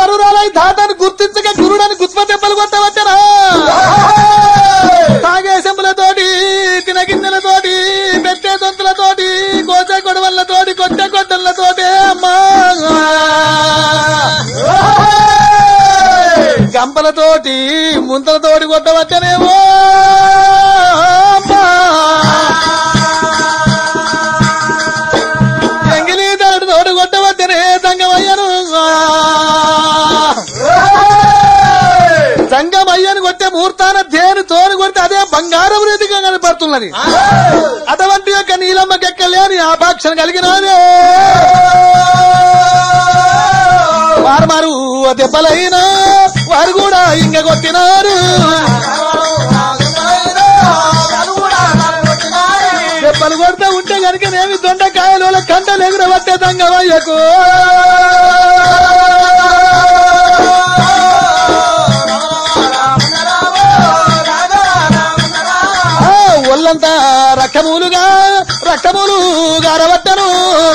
మరురాలై తాతను గుర్తించక గురుడని గుత్మ దెబ్బలు కొట్టవచ్చరా తాగే చెంబులతోటి తినగిన్నెలతోటి పెట్టే దొంతులతోటి కోసే గొడవలతోటి కొట్టే గొడ్డలతోటి అమ్మా గంపలతోటి ముంతలతోటి కొట్టవచ్చనేమో అమ్మా ఎంగిలి తోడు తోడు కొట్టవచ్చనే తంగమయ్యను సంగమయ్యను కొట్టే ముహూర్తాన దేని తోని కొడితే అదే బంగారం రీతిగా కనపడుతున్నది అటువంటి యొక్క నీలమ్మకి ఎక్కలేని ఆపాక్షణ కలిగినదే వారు మారు దెబ్బలైనా వారు కూడా ఇంక కొట్టినారు దెబ్బలు కొడితే ఉంటే కనుక నేమి దొండకాయలు కంటలు ఎగురబట్టే తంగమయ్యకు ఆ, ఒళ్ళంతా రక్తములుగా రక్తములు గారబట్టను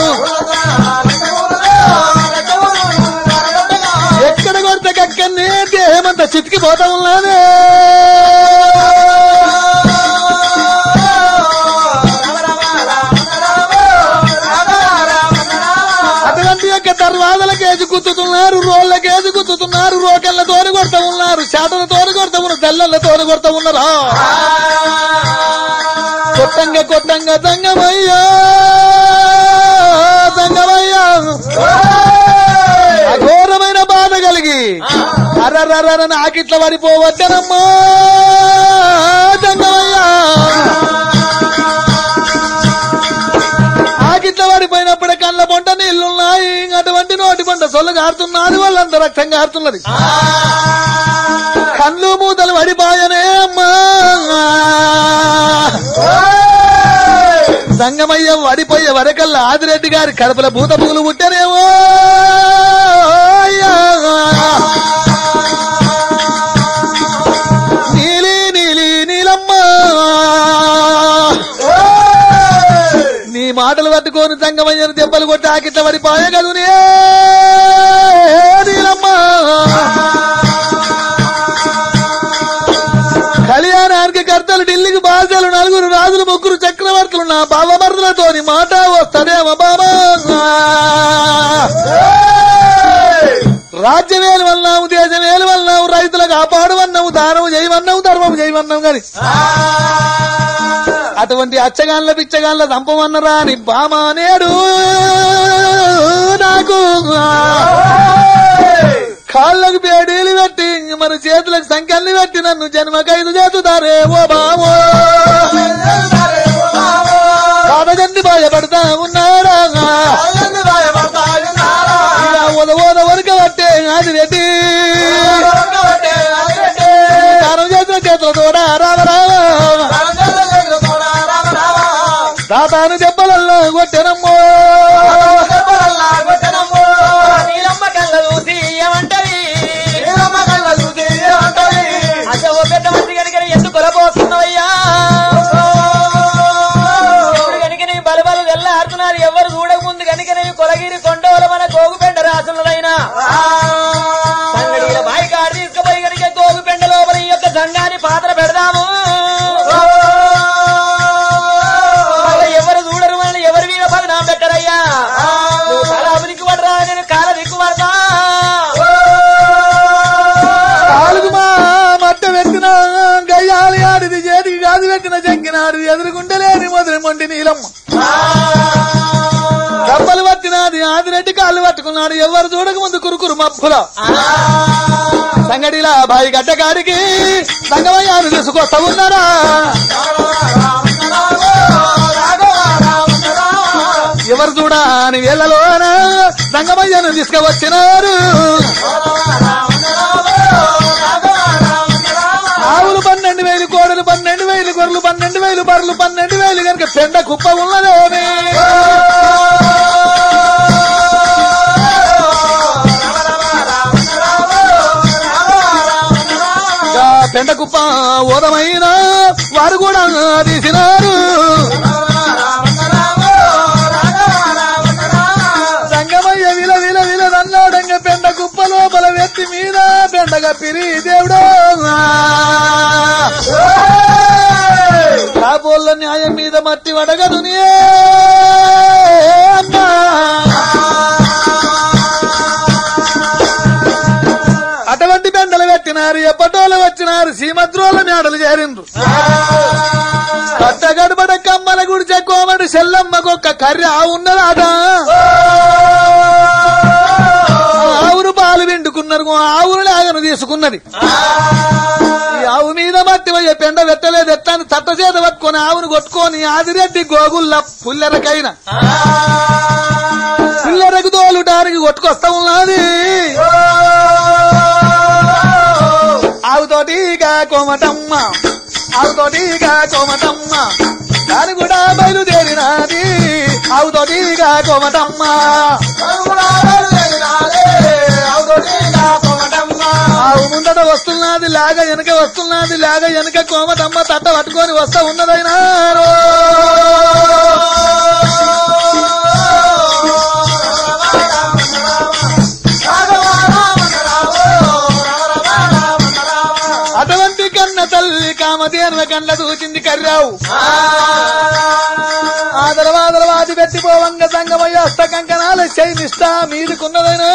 ఎక్కడ కొడితే కక్కనే దేహమంతా చితికిపోతా ఉన్నదే అటువంటి యొక్క దర్వాజలకేసి గుర్తుతున్నారు రోళ్ళకేసి గుర్తుతున్నారు రోకళ్ళ తోని కొడతా ఉన్నారు చేతల తోని కొడతా ఉన్నారు దల్లల తోని కొడతా ఉన్నారా కొట్టంగా కొట్టంగా తంగమయ్యా తంగమయ్యా అఘోరమైన బాధ కలిగి అర్రర్రన నాకిట్ల పడిపోవద్దనమ్మా తంగమయ్యా ఆకిట్ల పడిపోయినప్పుడే కళ్ళ పొంట నీళ్లున్నాయి అటువంటి నోటి పంట సొల్లు కారుతున్నది వాళ్ళంతా రక్తం కారుతున్నది కళ్ళు మూతలు పడిపోయనే అమ్మా సంగమయ్య వడిపోయే వరకల్లా ఆదిరెడ్డి గారి కడుపుల భూత పూలు పుట్టనేమో అయ్యా. నీలి నీలి నీలమ్మ నీ మాటలు పట్టుకొని సంగమయ్యను దెబ్బలు కొట్టి ఆకిట్ల పడిపోయే కదు నీలమ్మ కళ్యాణానికి కర్తలు ఢిల్లీకి బాధ్యులు నలుగురు రాజులు ముగ్గురు చక్రవర్తులు నా బావమరుదులతోని మాట వస్తదేమో బాబా రాజ్యమేలు వన్నాము దేశమేలు వన్నాము రైతులకు కాపాడవన్నాము దానము చేయమన్నాము ధర్మము చేయమన్నాము గాని అటువంటి అచ్చగాన్ల పిచ్చగాన్ల దంపమన్నరా అని బామా నేడు నాకు కాళ్ళకు పేడీలు పెట్టి మన చేతులకు సంఖ్యల్ని పెట్టి నన్ను జన్మకైదు చేతుతారే ఓ బావో కాదజండి భయపడతా ఉన్నారా ఇలా ఓద ఓద వరక పట్టే అది రెడ్డి దానం చేసిన చేతుల తోడా రావ రావ తాతాను దెబ్బలల్లో కొట్టెనమ్మో నీలమ్మ కళ్ళ చూసి ఏమంటది అసలు ఓ పెద్ద మంది కనుక ఎందుకు కొలపోతున్నావయ్యా ఇప్పుడు కనుక నీ బలబలు వెళ్ళాడుతున్నారు ఎవరు చూడక ముందు కనుక నీ కొలగిరి కొండవల మన గోగుపెండ రాసులైనా సంగడిల బాయి కాడు తీసుకుపోయి కనుక గోగుపెండ లోపల ఈ యొక్క సంఘాన్ని పాత్ర పెడదాము మళ్ళీ ఎవరు చూడరు మళ్ళీ ఎవరి మీద పదనాం పెట్టరయ్యా నువ్వు తల దిక్కు పడరా నేను కాల దిక్కు పడతా కాలుగు మా మట్ట పెట్టిన గయ్యాలి ఆడిది చేతికి గాజు పెట్టిన చెక్కినాడిది ఎదురుకుంటలేని మొదలు మొండి నీలమ్మ దెబ్బలు పట్టినాది ఆదిరెడ్డి కాళ్ళు పట్టుకున్నాడు ఎవరు చూడక ముందు కురుకురు మబ్బుల సంగడిలా బాయి గడ్డ కాడికి సంగమయ్యాను తీసుకొస్తా ఉన్నారా ఎవరు చూడా అని వేళ్ళలోన సంగమయ్యను తీసుకువచ్చినారు ఆవులు పన్నెండు వేలు కోడలు పన్నెండు వేలు గొర్రెలు పన్నెండు వేలు బర్రెలు పన్నెండు వేలు కనుక పెండ కుప్ప ఉన్నదేమి ఇంకా పెండ కుప్ప ఓదమైన వారు కూడా తీసినారు సంగమయ్య విల విల విల నన్నాడంగ పెండ కుప్ప లోపల పిరి దేవుడు కాబోళ్ళ న్యాయం మీద మట్టి వడగదు అమ్మా అటువంటి బెండలు పెట్టినారు ఎప్పటోళ్ళు వచ్చినారు సీమద్రోళ్ళ మేడలు చేరిండ్రు కట్టగడబడ కమ్మల గుడిచే కోమడి సెల్లమ్మకు ఒక్క కర్రీ ఆవు ఉన్నదాట ఆవును పాలు వెండుకున్నారు ఆవును లాగను తీసుకున్నది ఈ ఆవు మీద మట్టి పోయే పెండ పెట్టలేదు ఎట్లని తట్ట చేత పట్టుకొని ఆవును కొట్టుకొని ఆదిరెడ్డి గోగుల్ల పుల్లెరకైన పుల్లెరకు తోలుటానికి కొట్టుకొస్తా ఉన్నది ఆవుతోటిగా కోమటమ్మ ఆవుతోటిగా కోమటమ్మ దాని కూడా బయలుదేరినది ఆవుతోటిగా కోమటమ్మ ఆవు ముందట వస్తున్నది లాగ వెనక వస్తున్నది లాగ వెనక కోమటమ్మ తట్ట పట్టుకొని వస్తా ఉన్నదైనా అటువంటి కన్న తల్లి కామధేనుల కండ్ల దూచింది కర్రావు ఆ తర్వాత వాది పెట్టిపోవంగ సంగమయ్య అష్ట కంకణాల శైనిష్ట మీదికున్నదైనా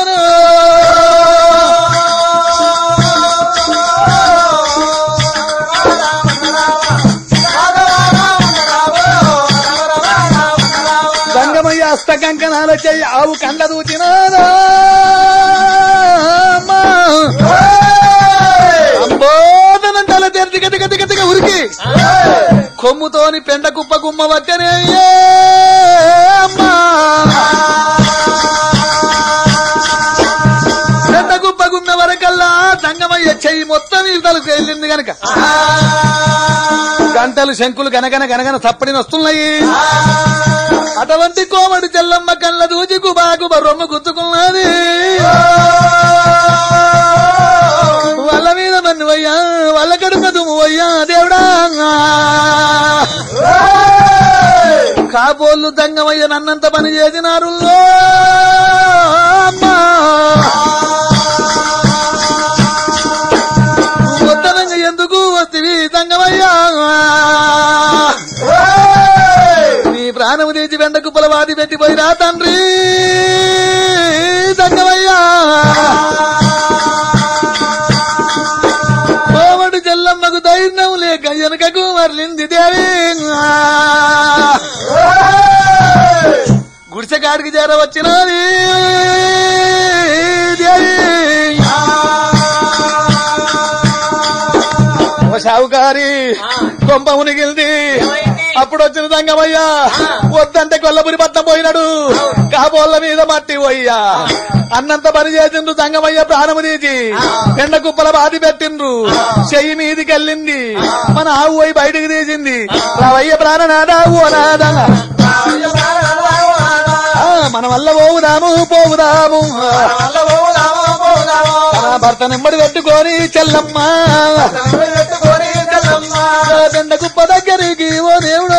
సంగమయ్య అష్ట కంకణాల చెయ్యి ఆవు కండ్ల దూచినాదా అంబోదనంటాల తెరచి గతి గతి గతిగా ఉరికి కొమ్ముతోని పెండ కుప్ప గుమ్మ వచ్చనే అమ్మా పెండ కుప్ప గుమ్మ వరకల్లా సంగమయ్య చెయ్యి మొత్తం ఇవతలకు వెళ్ళింది గనక గంటలు శంకులు గనగన గనగన తప్పడిని వస్తున్నాయి అటువంటి కోమడి చెల్లమ్మ కళ్ళ దూచి గుబాకు రొమ్మ గుర్తుకున్నది వాళ్ళ మీద మన్ను అయ్యా వాళ్ళ కడుపు దుమ్ము అయ్యా దేవుడా కాబోళ్ళు దంగమయ్య నన్నంత పని చేసినారు అమ్మా మొత్తనంగా ఎందుకు వస్తివి దంగమయ్యా నీ ప్రాణము తీసి వెండ కుప్పల వాది పెట్టిపోయిరా తండ్రి దంగమయ్యా కోమడు చెల్లమ్మకు ధైర్యం లేక వెనకకు మరలింది దేవి గుడిసె కాడికి చేర వచ్చినది దేవి ఓ షావుకారి కొంప మునిగిల్ది అప్పుడు వచ్చిన సంగమయ్యా వద్దంటే కొల్లపురి పట్నం పోయినాడు కాబోళ్ళ మీద మట్టి పోయ్యా అన్నంత పని చేసిండ్రు సంగమయ్య ప్రాణము తీసి ఎండ కుప్పల బాధి పెట్టిండ్రు చెయ్యి మీదికి వెళ్ళింది మన ఆవు పోయి బయటికి తీసింది రావయ్య ప్రాణనాదా ఓ నాదా ఆ, మన వల్ల పోవుదాము పోవుదాము తన భర్త నెమ్మడి పెట్టుకొని చెల్లమ్మ ఎండ కుప్ప దగ్గరికి ఓ దేవుడు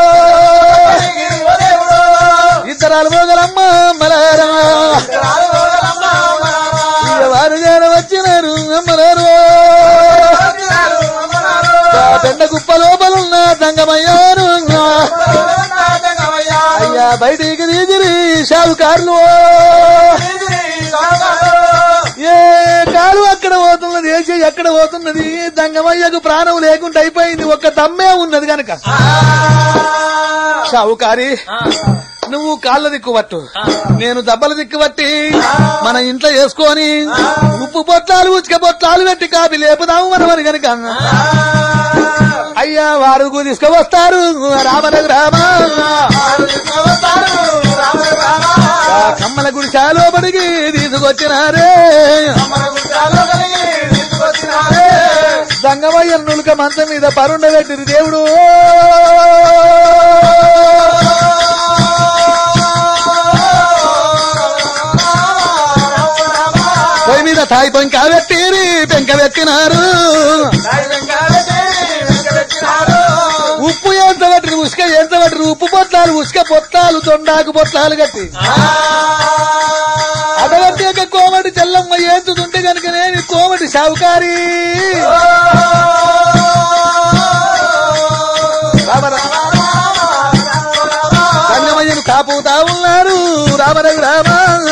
ఇద్దరాలు మోగలమ్మ మలారా వారు చేర వచ్చినారు అమ్మలారు పెండ కుప్ప లోపలున్న దంగమయ్యారు అయ్యా బయటికి తీసిరి షావుకారులు ఏ కాలు అక్కడ పోతున్నది ఏ చెయ్యి ఎక్కడ పోతున్నది దంగమయ్యకు ప్రాణం లేకుండా అయిపోయింది ఒక్క దమ్మే ఉన్నది గనక షావుకారి నువ్వు కాళ్ళ దిక్కుబట్టు నేను దెబ్బల దిక్కుబట్టి మన ఇంట్లో వేసుకొని ఉప్పు పొట్లాలు ఉచిక పొట్లాలు పెట్టి కాపీ లేపుదాము మనమని గనుక అయ్యా వారు తీసుకువస్తారు రామనగ రామ ఆ కమ్మల గుడి చాలోబడికి తీసుకొచ్చినారే సంగమయ్య నులుక మంచం మీద పరుండబెట్టిరు దేవుడు పొయ్యి మీద తాయి పొంక పెట్టిరి పెంక పెట్టినారు ఉప్పు ఎంత పట్టిరు ఉసుక ఎంత పట్టిరు ఉప్పు పొట్లాలు ఉసుక పొట్లాలు దొండాకు పొట్లాలు కట్టి అటువంటి యొక్క కోమటి చెల్లమ్మ ఏంచుతుంటే కనుక నేను కోమటి కోమటి షావుకారి రామ రామ. సంగమయ్యను కాపుతా ఉన్నారు రామరవి రామ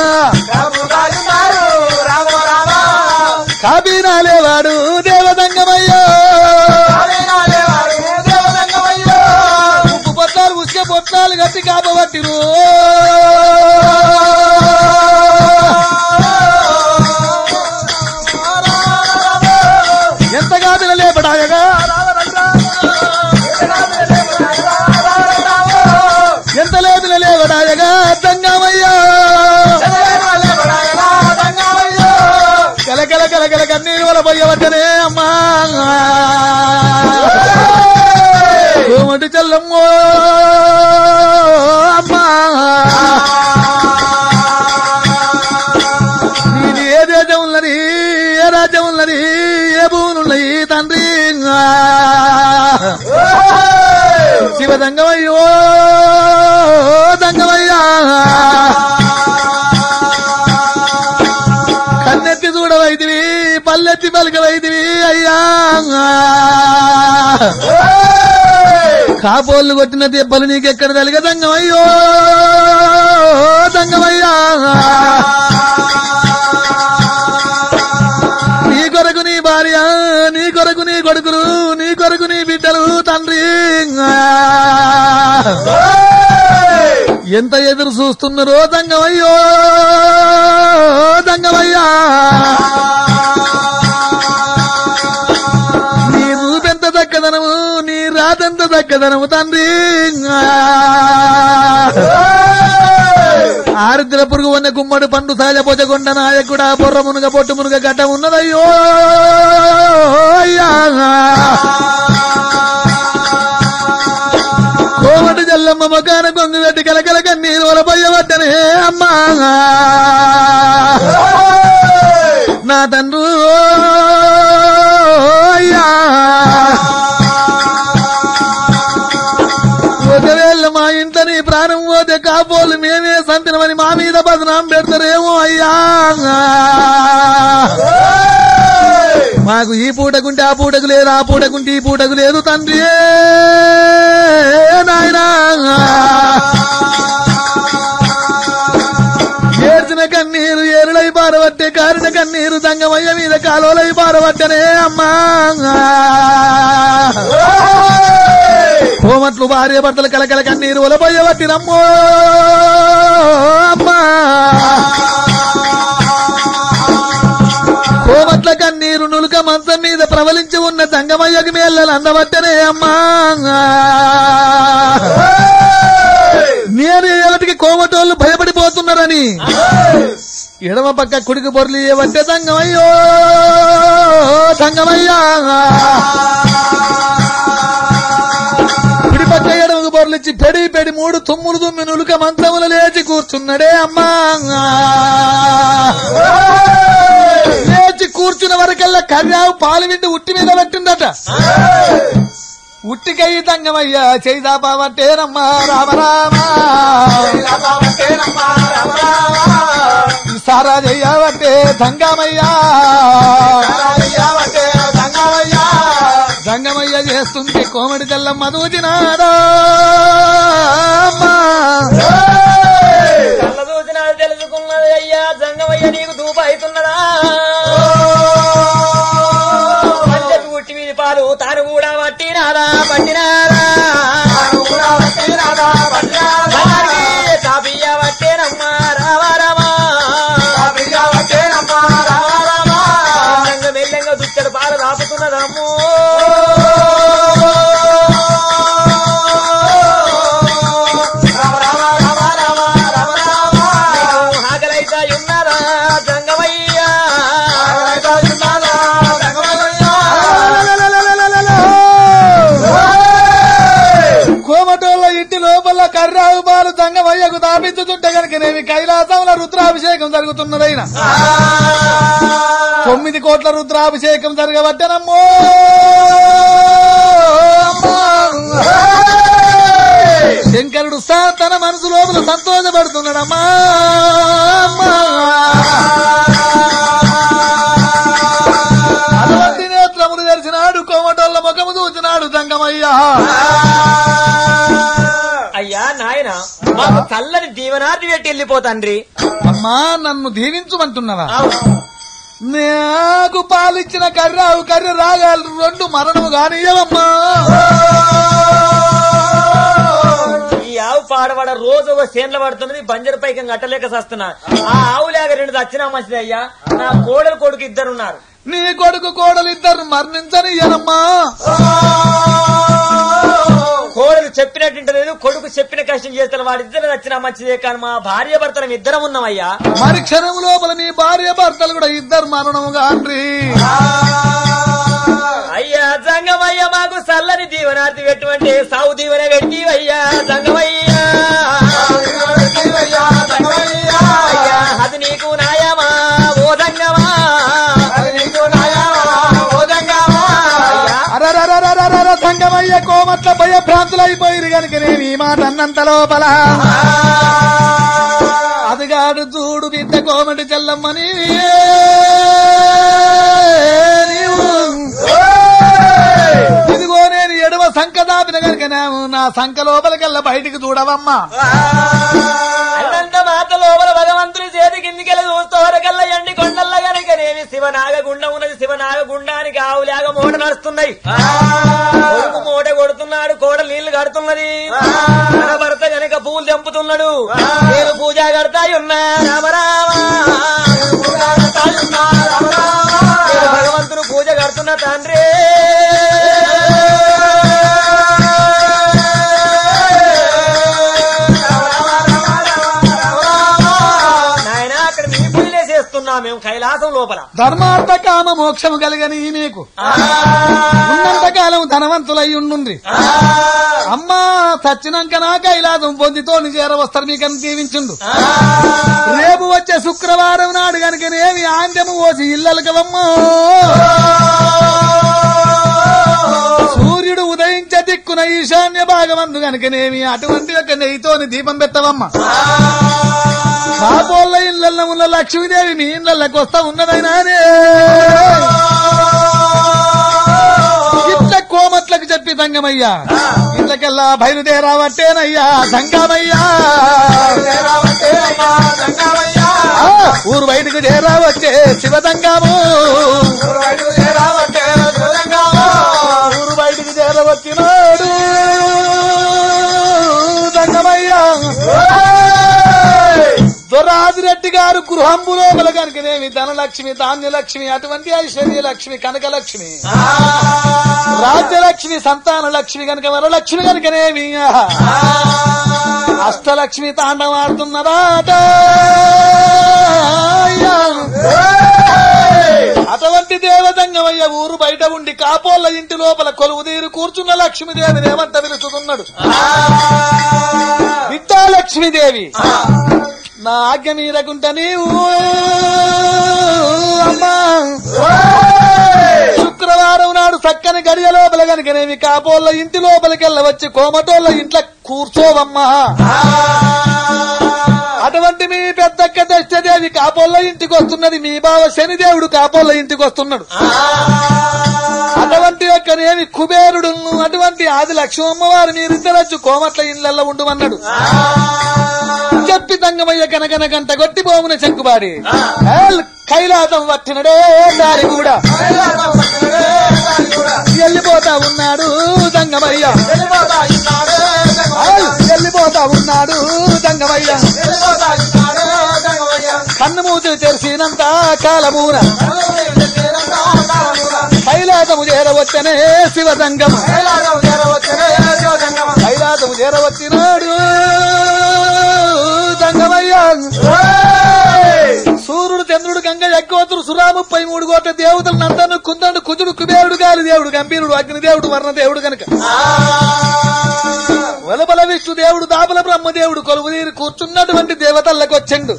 కాపీనాలేవాడు దేవదంగమయ్యో ఉప్పు పొట్లాలు ఉసుక పొట్లాలు కట్టి కాపబట్టిరు ఎంత కాపిన లేపడాయగా ఎంత లేపిన లేవడాయగా దంగమయ్యో కలకల కలకల కన్నీరు వల పోయవచ్చనే అమ్మా కోమటి చల్లమ్మో అమ్మా నీది ఏ దేశం ఉన్నది ఏ రాజ్యం ఉన్నది ఏ భూములు ఉన్నాయి తండ్రి శివ దంగమయ్యో దంగమయ్యా కన్నెత్తి చూడవైతివి పల్లెత్తి పలకవైతివి అయ్యా కాపోళ్ళు కొట్టిన దెబ్బలు నీకెక్కడ తలిగ దంగమయ్యో దంగమయ్యా నీ కొరకు నీ భార్య నీ కొరకు నీ కొడుకులు నీ కొరకు నీ బిడ్డలు తండ్రి ఎంత ఎదురు చూస్తున్నారో దంగమయ్యో దంగమయ్యా నీ రూపెంత దక్కదనము నీ రాతెంత దక్కదనము తండ్రి ఆరుద్ర పురుగు వన్న గుమ్మడి పండు సహజ పొచగొండ నాయకుడా బొర్ర మునుగ పొట్టు మునుగ గడ్డ ఉన్నదయ్యో అయ్యా కోమటి జల్లమ్మ మకాన కొంగు పెట్టి కలకల కన్నీరు వలపోయవద్దనే అమ్మా నా తండ్రు అయ్యా ఒకవేళ మా ఇంట్లోని ప్రాణం పోతే కాపోలు మేమే సంతినమని మా మీద బదనాం పెడతారేమో అయ్యా మాకు ఈ పూటకుంటే ఆ పూటకు లేదు ఆ పూటకుంటే ఈ పూటకు లేదు తండ్రి నాయనా ఏడ్చిన కన్నీరు ఏరులై పారబట్టే కారిన కన్నీరు దంగమయ్య మీద కాలువలై పారబట్టనే అమ్మా కోమట్లు భార్య భర్తలు కలకల కన్నీరు ఒలపోయబట్టి రమ్మో అమ్మా కోమట్ల కన్నీరు నులుక మంచం మీద ప్రవలించి ఉన్న దంగమయ్యకి మేళ్ళలు అందబట్టనే అమ్మా నేను ఎవరికి కోమటోళ్ళు భయపడిపోతున్నారని ఎడమ పక్క కుడికి బొర్లి ఏవంటే దంగమయ్యో దంగమయ్యా కుడి పక్క ఎడమకు బొర్లిచ్చి పెడి పెడి మూడు తుమ్ములు తుమ్మి నులుక మంత్రములు లేచి కూర్చున్నాడే అమ్మా లేచి కూర్చున్న వరకల్లా కర్యావు పాలు విండి ఉట్టి మీద పెట్టిందట ఉట్టికై దంగమయ్యా చేదాపావట్టేనమ్మా రామ రామ సారా చెయ్యవట్టే దంగమయ్యా దంగమయ్య చేస్తుంటే కోమడి తెల్లమ్మ దూచినాడా అమ్మా. కళ్ళ చూసినాడు తెలుసుకున్నది అయ్యా జంగమయ్య నీకు దూప అవుతున్నదా పంచకు ఉట్టి మీద పాలు తాను కూడా పట్టినారా పట్టినారా బంగారికి కాపియ్య పట్టేనమ్మా రావా రావా మెల్లంగా మెల్లంగా దుచ్చడు పాలు రాపుతున్నదమ్మో ఆకలైతా ఉన్నారా జంగమయ్యా కోమటోళ్ళ ఇంటి లోపల కర్రావు బాలు దంగమయ్యకు దాపించుతుంటే కనుకనేమి కైలాసంలో రుద్రాభిషేకం జరుగుతున్నదైన తొమ్మిది కోట్ల రుద్రాభిషేకం జరగబట్టనమ్మో అమ్మా. శంకరుడు సా తన మనసు లోపల సంతోషపడుతున్నాడమ్మా అమ్మా. మాకు చల్లని దీవనార్థి పెట్టి వెళ్ళిపోతండ్రి అమ్మా నన్ను దీవించమంటున్నావా అవును నాకు పాలిచ్చిన కర్రావు కర్ర రాగాలు రెండు మరణము కానియవమ్మా ఈ ఆవు పాడబడ రోజు ఒక సేన్ల పడుతున్నది బంజరు పైకి కట్టలేక సస్తున్నా ఆ ఆవు లేక రెండు దచ్చినా మంచిది అయ్యా నా కోడలు కొడుకు ఇద్దరున్నారు నీ కొడుకు కోడలు ఇద్దరు మరణించనియనమ్మా కోడలు చెప్పినట్టు లేదు కొడుకు చెప్పిన కష్టం చేస్తారు వాడిద్దరు వచ్చినా మంచిదే కానీ మా భార్య భర్తలం ఇద్దరం ఉన్నామయ్యా మరి క్షణం లోపల నీ భార్య భర్తలు కూడా ఇద్దరు మరణము కాండ్రి అయ్యా జంగమయ్య మాకు చల్లని దీవనార్థి పెట్టుమంటే సావు దీవెన పెట్టివయ్యా జంగమయ్యా అయ్యా అది నీకు నాయమా ఓ జంగమా అయ్యా అరరరరరరర సంగమయ్య కోమట్ల భయభ్రాంతులు అయిపోయిరు గనుక నేను ఈ మాట అన్నంత లోపల అదిగాడు చూడు బిడ్డ కోమటి చెల్లమ్మని నీవు ఇదిగో నేను ఎడవ సంక దాపిన గనుక నేను నా సంక లోపలికెళ్ళ బయటికి చూడవమ్మా అన్నంత మాత లోపల భగవంతుని చేతి కిందికెళ్ళి చూస్తోరకల్లా ఎండి కొండల్ల గనకనేమి శివనాగ గుండం ఉన్నది శివనాగ గుండానికి ఆవులాగా మూట నడుస్తున్నాయి కొడుకు మూట కొడుతున్నాడు కోడ నీళ్లు కడుతున్నది తన భర్త గనక పూలు తెంపుతున్నాడు నేను పూజ కడతాయి ఉన్నా రామరామ నేను భగవంతుడు పూజ కడుతున్న తండ్రి నాయన అక్కడ మీ పూజలే చేస్తున్నా మేము కైలాసం లోపల ధర్మార్థ కామ మోక్షము కలిగని మీకు ఉన్నంత కాలం ధనవంతులై ఉండుండ్రి అమ్మా చచ్చినాక నా కైలాసం పొందితో చేరవస్తారు మీకని దీవించుండు రేపు వచ్చే శుక్రవారం నాడు గనుకనేమి ఆంద్యము పోసి ఇల్లలకవమ్మా సూర్యుడు ఉదయించే దిక్కున ఈశాన్య భాగమందు గనుకనేమి అటువంటి యొక్క నెయ్యితోని దీపం పెట్టవమ్మా కాపోళ్ళ ఇళ్ళల్లో ఉన్న లక్ష్మీదేవి మీ ఇళ్ళకి వస్తా ఉన్నదైనానే ఇట్ల కోమట్లకు చెప్పి తంగమయ్యా ఇట్లకెల్లా బయలుదేరావట్టేనయ్యా సంగమయ్యా ఆ, ఊరు బయటకు చేరావచ్చే శివదంగము ఊరు బయటకు చేరవచ్చినాడు దంగమయ్యా దొరాదిరెడ్డి గారు గృహంబు లోపల కనుకనేమి ధనలక్ష్మి ధాన్యలక్ష్మి అటువంటి ఐశ్వర్య లక్ష్మి కనకలక్ష్మి రాజ్యలక్ష్మి సంతాన లక్ష్మి కనుక వరలక్ష్మి కనుకనేమి అష్టలక్ష్మి తాండవాడుతున్నదాట అటువంటి దేవతంగమయ్య ఊరు బయట ఉండి కాపోళ్ళ ఇంటి లోపల కొలువు తీరు కూర్చున్న లక్ష్మీదేవిని ఏమంట పిలుచుతున్నాడు విద్యా లక్ష్మీదేవి నా ఆజ్ఞ మీరకుంట నీవు అమ్మా శుక్రవారం నాడు చక్కని గడియ లోపల కనుకనేమి కాపోళ్ళ ఇంటి లోపలికెళ్ళ వచ్చి కోమటోళ్ళ ఇంట్లో కూర్చోవమ్మా అటువంటి మీ పెద్దక్క దశదేవి కాపోళ్ళ ఇంటికి వస్తున్నది మీ బావ శనిదేవుడు కాపోళ్ళ ఇంటికి వస్తున్నాడు అటువంటి యొక్కనేమి కుబేరుడు అటువంటి ఆది లక్ష్మమ్మ వారు మీరిద్దరు వచ్చి కోమట్ల ఇళ్లలో ఉండమన్నాడు చెప్పి తంగమయ్య కనకన గంట కొట్టి బోమున చెక్కుబాడి ఏల్ కైలాసం పట్టినడే దారి కూడా వెళ్ళిపోతా ఉన్నాడు దంగమయ్య ఏల్ వెళ్ళిపోతా ఉన్నాడు దంగమయ్య కన్ను మూతులు తెరిసినంత కాలమూన కైలాసము చేరవచ్చనే శివదంగము కైలాసము చేరవచ్చినాడు దంగమయ్య సూర్యుడు చంద్రుడు గంగ యజ్ఞోతుడు సురా ముప్పై మూడు కోట్ల దేవతలు నందను కుందను కుజుడు కుబేరుడు గాలి దేవుడు గంభీరుడు అగ్నిదేవుడు వర్ణదేవుడు గనుక వెలుపల విష్ణు దేవుడు దాపల బ్రహ్మదేవుడు కొలువు తీరి కూర్చున్నటువంటి దేవతలకు వచ్చండు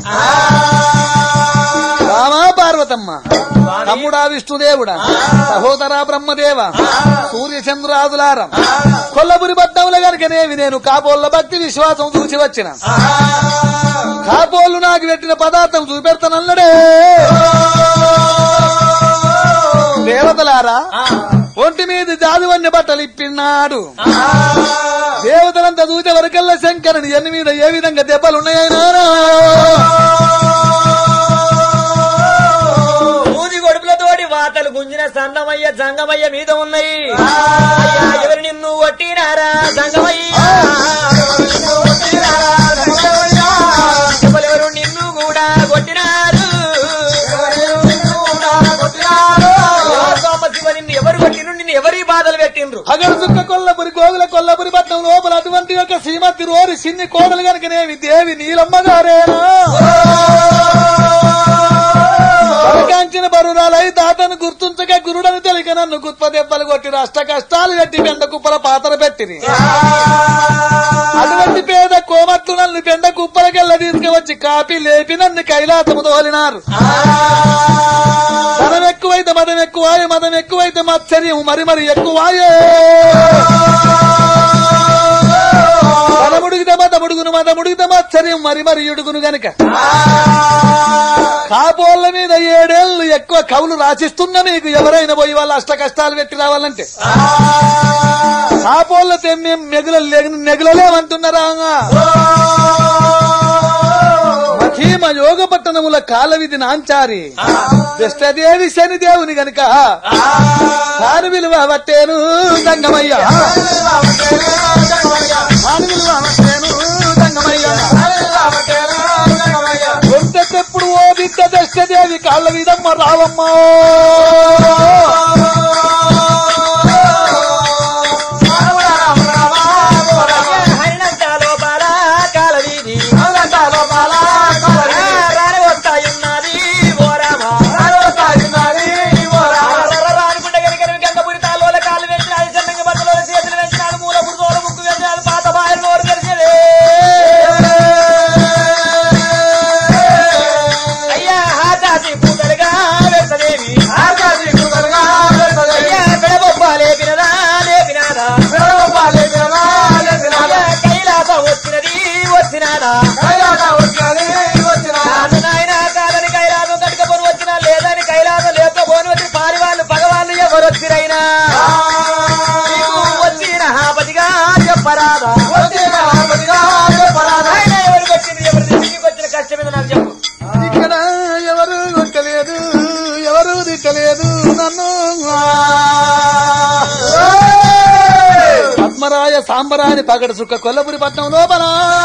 రామా పార్వతమ్మ తమ్ముడా విష్ణుదేవుడా సహోదరా బ్రహ్మదేవ సూర్య చంద్రాదులారం కొల్లపురి పట్టముల గనుకనేవి నేను కాపోళ్ళ భక్తి విశ్వాసం చూసి వచ్చిన కాపోళ్ళు నాకు పెట్టిన పదార్థం చూపెడతానన్నడే దేవతలారా ఆ, ఓ ఒంటి మీద జాదువన్ని బట్టలు ఇప్పినాడు దేవతలంతా దూత వరకల్లా శంకరుని ఎన్ని మీద ఏ విధంగా దెబ్బలు ఉన్నాయైనా ఊది గొడుపులతోటి వాతలు గుంజిన సన్నమయ్య జంగమయ్య మీద ఉన్నాయి అయ్యా, ఎవరు నిన్ను కొట్టినారా జంగమయ్య ఎవరెవరు నిన్ను కూడా కొట్టినారు సోమ శివ నిన్ను ఎవరు కొట్టిండ్రు నిన్ను ఎవరి బాధలు పెట్టిండ్రు అగడు చుక్క కొల్లపురి గోగుల కొల్లపురి పట్నం లోపల అటువంటి ఒక శ్రీమతి రోరి సిన్ని కోడలు గనుకనేవి దేవి నీలమ్మ గారేనా పరకాంచిన బరురాలై తాతను గుర్తుంచక గురుడని తెలిక నన్ను గుత్ప దెబ్బలు కొట్టి అష్ట కష్టాలు పెట్టి బెండ కుప్పల పాతర పెట్టిరి అటువంటి పేద కోమట్లు నన్ను బెండ కుప్పలకెళ్ళ తీసుకువచ్చి కాపీ లేపి నన్ను కైలాసము తోలినారు ధనం ఎక్కువైతే మదం ఎక్కువాయే మదం ఎక్కువైతే మత్సర్యం మరి మరి ఎక్కువాయే ధనముడిగితే మతముడుగును మతముడిగితే మత్సర్యం మరి మరి ఇడుగును గనుక కాపోళ్ళ మీద ఏడేళ్లు ఎక్కువ కవులు రాసిస్తున్నా మీకు ఎవరైనా పోయి వాళ్ళ అష్ట కష్టాలు పెట్టి రావాలంటే కాపోళ్ళ తెమ్మే మెగుల నెగులలేమంటున్నారా మఖీమ యోగ పట్టణముల కాలవిధి నాంచారి దుష్టదేవి శనిదేవుని గనుక కాని విలువ వట్టేను దంగమయ్య కాని విలువ వట్టేను దంగమయ్య ఒంటెప్పుడు ఓ బిడ్డ దష్టదేవి కాళ్ళ విధమ్మ రావమ్మ హరినంత లోపల కాల వీధి రాని వస్తాయున్నది ఓ రామా రానుకుంటే కనుక గంగపురి తాళ్ళ కాళ్ళు వెంచినాడు చెన్నంగ బట్టలో చేతులు వెంచినాడు మూల పుడుతోడు ముక్కు వెంచినాడు పాత బాయలు నోరు తెరిచేదే అయ్యా హాజాతి పూతలుగా వెళ్తదేవి అయ్యా పెడబొబ్బ లేపినదా లేపినాదా అయ్యా కైలాస వచ్చినది వచ్చినాదా నాన్న నాయన కాదని కైలాసం కట్టుకపోని వచ్చినా లేదని కైలాసం లేకపోని వచ్చి పారి వాళ్ళు పగవాళ్ళు ఎవరు వచ్చిరైనా నీకు వచ్చిన హాపతిగా చెప్పరాదా ఆయన ఎవరికి వచ్చింది ఎవరి నీకు వచ్చిన కష్టం మీద నాకు చెప్పు ఇక్కడ ఎవరు కొట్టలేదు ఎవరు తిట్టలేదు నన్ను పద్మరాయ సాంబరాని పగడ సుక్క కొల్లపురి పట్నం లోపల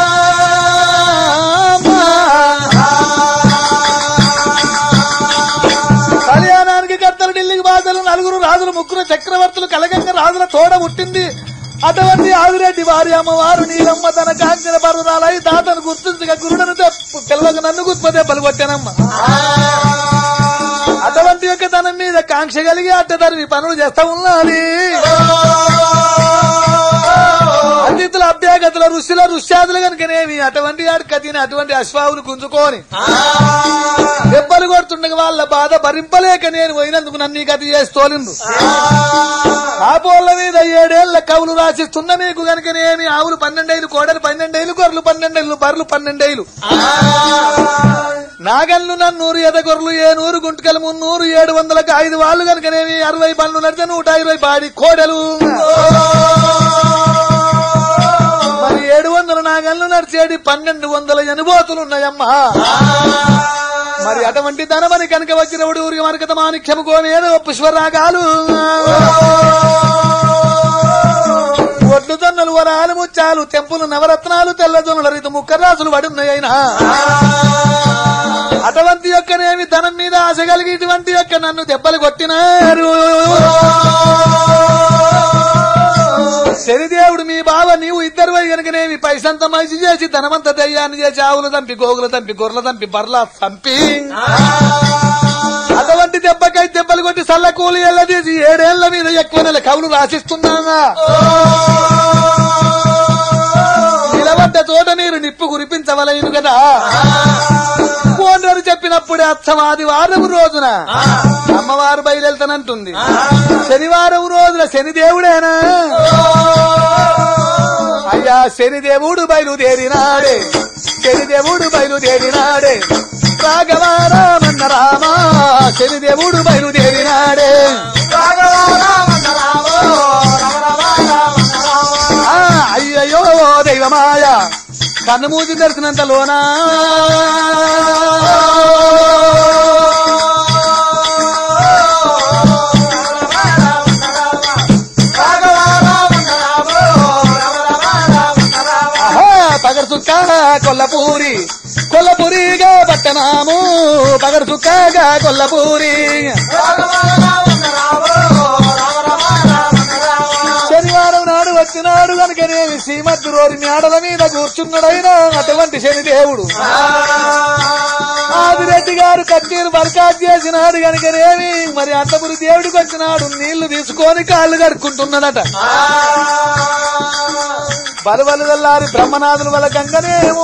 కళ్యాణానికి కర్తలు ఢిల్లీకి బాధలు నలుగురు రాజులు ముగ్గురు చక్రవర్తులు కలగంగ రాజుల తోడ పుట్టింది అటువంటి ఆదిరెడ్డి వారి అమ్మవారు నీలమ్మ తన కాంచిన పర్వతాలై తాతను గుర్తించగా గురుడను తెప్పు పిల్లలకు నన్ను గుర్తు దెబ్బలు కొట్టానమ్మ అటువంటి యొక్క తనం మీద కాంక్ష కలిగి అడ్డదరివి పనులు చేస్తా ఉన్నది అతిథుల అభ్యాగతుల ఋషుల ఋష్యాదులు కనుకనేమి అటువంటి ఆడు కథిన అటువంటి అశ్వావులు గుంజుకొని దెబ్బలు కొడుతుండగా వాళ్ళ బాధ భరింపలేక నేను పోయినందుకు నన్ను ఈ గతి చేసి తోలిండు కాపోళ్ళ మీద ఏడేళ్ల కవులు రాసిస్తున్న మీకు గనుకనేమి ఆవులు పన్నెండేలు కోడలు పన్నెండేలు గొర్రెలు పన్నెండేలు బర్రెలు పన్నెండేలు నాగన్లు నన్నూరు ఎదగొర్రలు ఏ నూరు గుంటకలు మున్నూరు ఏడు వందలకు ఐదు వాళ్ళు కనుకనేవి అరవై పనులు నడితే నూట ఇరవై బాడి కోడలు మరి ఏడు వందల నాగన్లు నడిచేది పన్నెండు వందల ఎనుబోతులు ఉన్నాయమ్మా మరి అటువంటి ధనమని కనుక వచ్చినప్పుడు ఊరికి మరకత మాణిక్యము కోనేరు పుష్పరాగాలు ఒడ్లు తన్నులు వరాలు ముచ్చాలు తెంపులు నవరత్నాలు తెల్లజొన్నల రీతి ముక్కరాసులు పడి ఉన్నాయైనా అటువంటి యొక్కనేమి ధనం మీద ఆశ కలిగి ఇటువంటి యొక్క నన్ను దెబ్బలు కొట్టినారు శనిదేవుడు మీ బావ నీవు ఇద్దరు వై గనుకనేమి పైసంత మంచి చేసి ధనమంత దయ్యాన్ని చేసి ఆవులు తంపి గోగులు తంపి గొర్రెలు తంపి బర్ల తంపి అటువంటి దెబ్బకై దెబ్బలు కొట్టి సల్ల కూలి ఎల్లదీసి ఏడేళ్ల మీద ఎక్కువ నెల కవులు రాసిస్తున్నాగా నిలబడ్డ చోట నీరు నిప్పు కురిపించవలయను కదా కోనరు చెప్పినప్పుడే అచ్చం ఆదివారం రోజున అమ్మవారు బయలుదేళ్తానంటుంది శనివారం రోజున శనిదేవుడేనా అయ్యా శనిదేవుడు బయలుదేరినాడే శనిదేవుడు బయలుదేరినాడే రాఘవారామన్న రామా శనిదేవుడు బయలుదేరినాడే రాఘవ రామన్న రామ మాయ కన్ను మూసి తెరిచినంత లోనా ఆహా, పగరు చుక్క కొల్లపూరి కొల్లపూరిగా పట్టణము పగరు చుక్కగా కొల్లపూరి శనివారం నాడు వచ్చినాడు కనుకనేమి శ్రీమద్దు రోరి మేడల మీద కూర్చున్నాడైనా అటువంటి శనిదేవుడు ఆదిరెడ్డి గారు కన్నీరు బర్కాత్ చేసినాడు కనుకనేమి మరి అంతపురి దేవుడికి వచ్చినాడు నీళ్లు తీసుకొని కాళ్ళు కడుక్కుంటున్నాడట బలబలు వెళ్ళారి బ్రహ్మనాథుల వల్ల గంగనేమో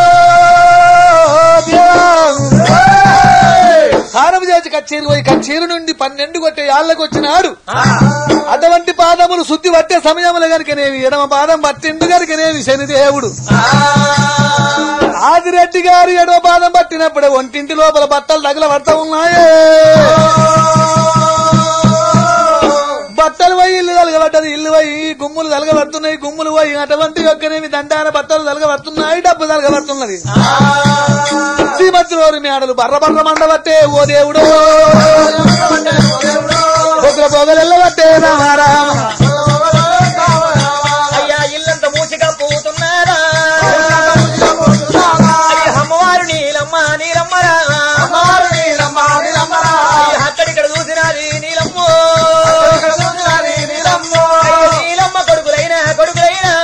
స్నానం చేసి కచ్చేరు పోయి కచ్చేరు నుండి పన్నెండు కొట్టే యాళ్ళకు వచ్చినాడు అటువంటి పాదములు శుద్ధి పట్టే సమయములు గనుకనేవి ఎడమ పాదం పట్టిండు గనుకనేవి శనిదేవుడు ఆదిరెడ్డి గారు ఎడమ పాదం పట్టినప్పుడే ఒంటింటి లోపల బట్టలు తగల పడతా ఉన్నాయే బట్టలు పోయి ఇల్లు తలగబడ్డది ఇల్లు పోయి గుమ్ములు తలగబడుతున్నాయి గుమ్ములు పోయి అటువంటి యొక్కనేవి దండాన బట్టలు తలగబడుతున్నాయి డబ్బు తలగబడుతున్నది శ్రీమతి మేడలు బర్ర బర్ర మండబట్టే ఓ దేవుడు పొగల పొగలెల్లబట్టే రామారామ అయ్యా ఇల్లంత మూసిగా పోతున్నారా అది అమ్మవారు నీలమ్మ నీలమ్మరా అయ్య, అక్కడిక్కడ చూసినాది నీలమ్మ అయ్య, నీలమ్మ కొడుకులైనా కొడుకులైనా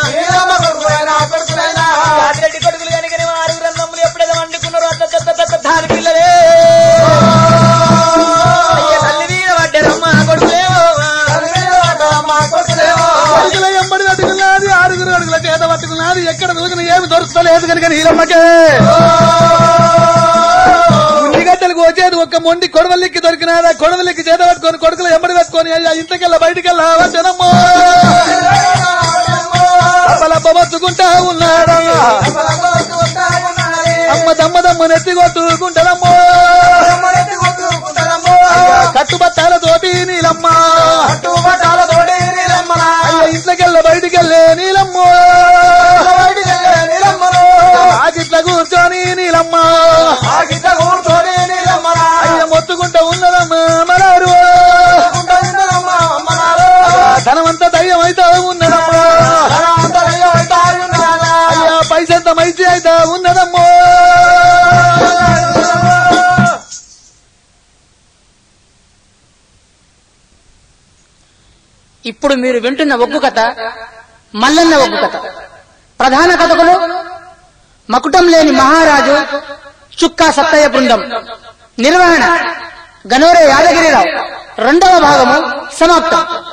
రాజిరెడ్డి కొడుకులు కనుక ఆరు గ్రంథములు ఎప్పుడైతే వండుకున్నారో అత్త తత్త తత్త తాను పిల్లలే అయ్య తల్లి మీద పడ్డారమ్మ కొడుకులేవో అడుగుల ఎంబడి పట్టుకున్నది ఆరుగురు అడుగుల చేత పట్టుకున్నది ఎక్కడ దూకిన ఏమి దొరుకుతలేదు కనుక నీలమ్మకే ఉల్లిగడ్డలకు వచ్చేది ఒక్క మొండి కొడవలిక్కి దొరికినారా కొడవలిక్కి చేత పట్టుకొని కొడుకులు ఎంబడి పెట్టుకొని అయ్యా ఇంతకెళ్ళ బయటికెళ్ళా వచ్చనమ్మో అప్పలబ్బమచ్చుకుంటా ఉన్నాడా అమ్మ దమ్మ దమ్మ నెత్తి కొట్టుకుంటారమ్మో కట్టుబట్టాలతోటి నీలమ్మ అయ్యా ఇంట్లోకెళ్ళ బయటికెళ్ళే నీలమ్మో ఆకిట్ల కూర్చొని నీలమ్మ అయ్య మొత్తుకుంటా ఉన్నదమ్మా మరారు ధనమంతా దయ్యం అయితే ఉన్నదమ్మా అయ్యా పైసంత మైచి అయితే ఉన్నదమ్మో ఇప్పుడు మీరు వింటున్న ఒగ్గు కథ మల్లన్న ఒగ్గు కథ ప్రధాన కథకులు మకుటం లేని మహారాజు చుక్కా సత్తయ్య బృందం నిర్వహణ గనోరే యాదగిరిరావు రెండవ భాగము సమాప్తం